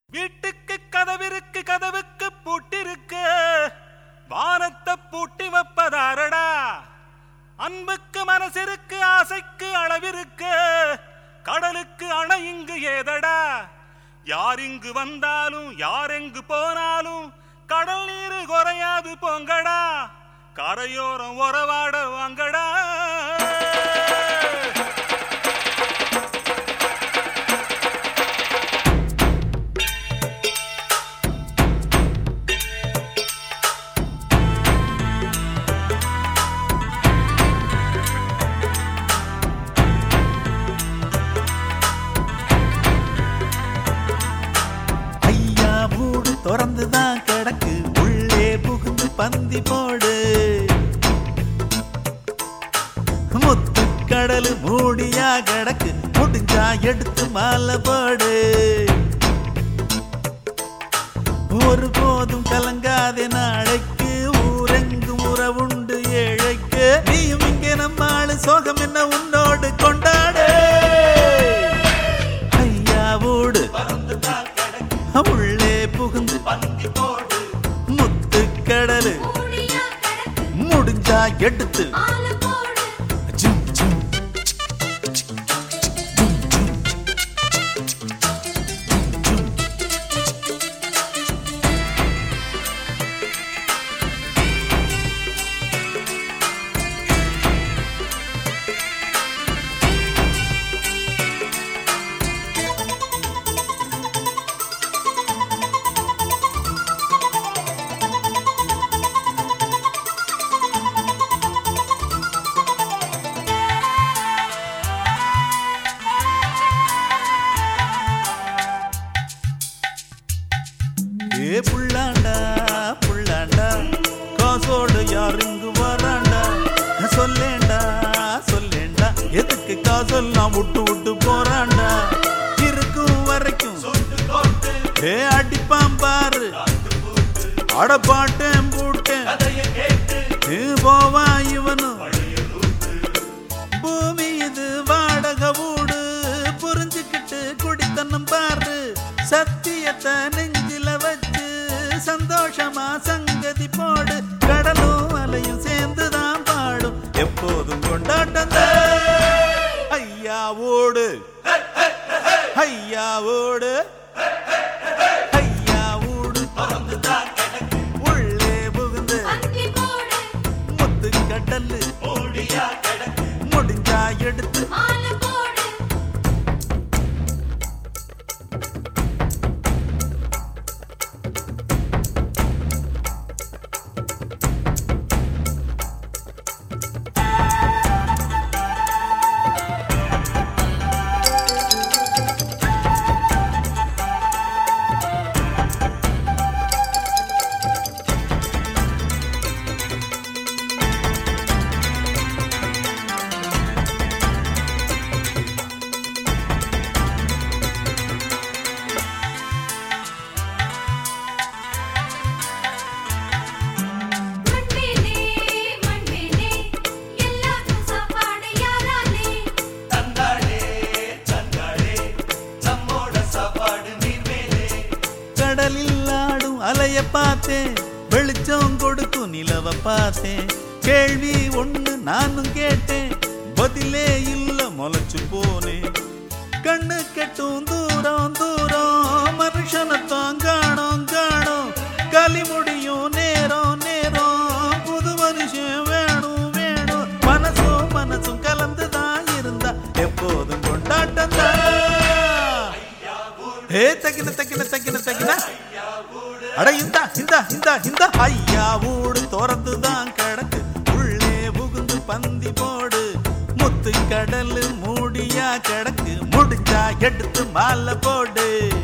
வீட்டுக்கு கதவிருக்கு கதவுக்கு பூட்டிருக்கு வானத்தை பூட்டி வைப்பதாரடா அன்புக்கு மனசிற்கு ஆசைக்கு அளவிருக்கு கடலுக்கு அணை இங்கு ஏதடா யார் இங்கு வந்தாலும் யார் எங்கு போனாலும் கடல் நீர் குறையாது போங்கடா கரையோரம் உறவாட வாங்கடா ஐயா மூடு திறந்துதான் கிடக்கு உள்ளே புகுந்து பந்தி போடு முத்து கடலு மூடியா கிடக்கு முடிஞ்சா எடுத்து மாலை போடு ஒரு போதும் கலங்காதே நாளைக்கு ஊரெங்கும் உறவுண்டு ஏழைக்கு நீயும் இங்கே நம்ம ஆளு சோகம் என்ன உன்னோடு கொண்டாடு ஐயா ஓடு உள்ளே புகுந்து முத்து கடலு மூடியா கிடக்கு முடிஞ்சா எடுத்து ஆளு போடு ஜும், ஜும். ஏ புள்ளாண்டா புள்ளாண்டா காசோடு யார் இங்கு வராண்டா சொல்லேண்டா சொல்லேண்டா எதுக்கு காசெல்லாம் விட்டு விட்டு போறாண்டா இருக்கும் வரைக்கும் ஏ அடிப்பான் பாரு அட பாட்டேன் போட்டேன் ஏ போவான் இவனும் பூமி இது வாடக வீடு புரிஞ்சுக்கிட்டு குடித்தனம் பாரு சத்தியத்தை நெஞ்சில வச்சு சந்தோஷமா சங்கதி போடு கடலும் அலையும் சேர்ந்துதான் பாடும் எப்போதும் கொண்டாட்டம் ஐயா ஓடு ஐயா ஓடு ஐயா ஓடு உள்ளே புகுந்து பந்தி போடு முத்து கடல்லு முடிஞ்சா எடுத்து ஆளு போடு மண்மேலே மண்மேலே எல்லாருக்கும் சாப்பாடு யாராலே கடலில் ஆடும் அலைய பார்த்தேன் வெளிச்சம் கொடுக்கும் நிலவ பார்த்தேன் கேள்வி ஒண்ணு நானும் கேட்டேன் பதிலே இல்ல முளைச்சு போனேன் கண்ணு கெட்டும் தூரம் தூரம் மனுஷனத்தான் காணோம் காணோம் களி முடியும் நேரம் நேரம் புது மனுஷன் வேணும் வேணும் மனசும் மனசும் கலந்துதான் இருந்தா எப்போதும் கொண்டாட்டம் தான் ஏ தக்கின தக்கின தக்கின தக்கின அட இந்தா இந்தா இந்தா இந்தா ஐயா ஊடு திறந்து தான் கிடக்கு உள்ளே புகுந்து பந்தி போடு முத்து கடலு மூடியா கிடக்கு முடிஞ்சா எடுத்து மாலை போடு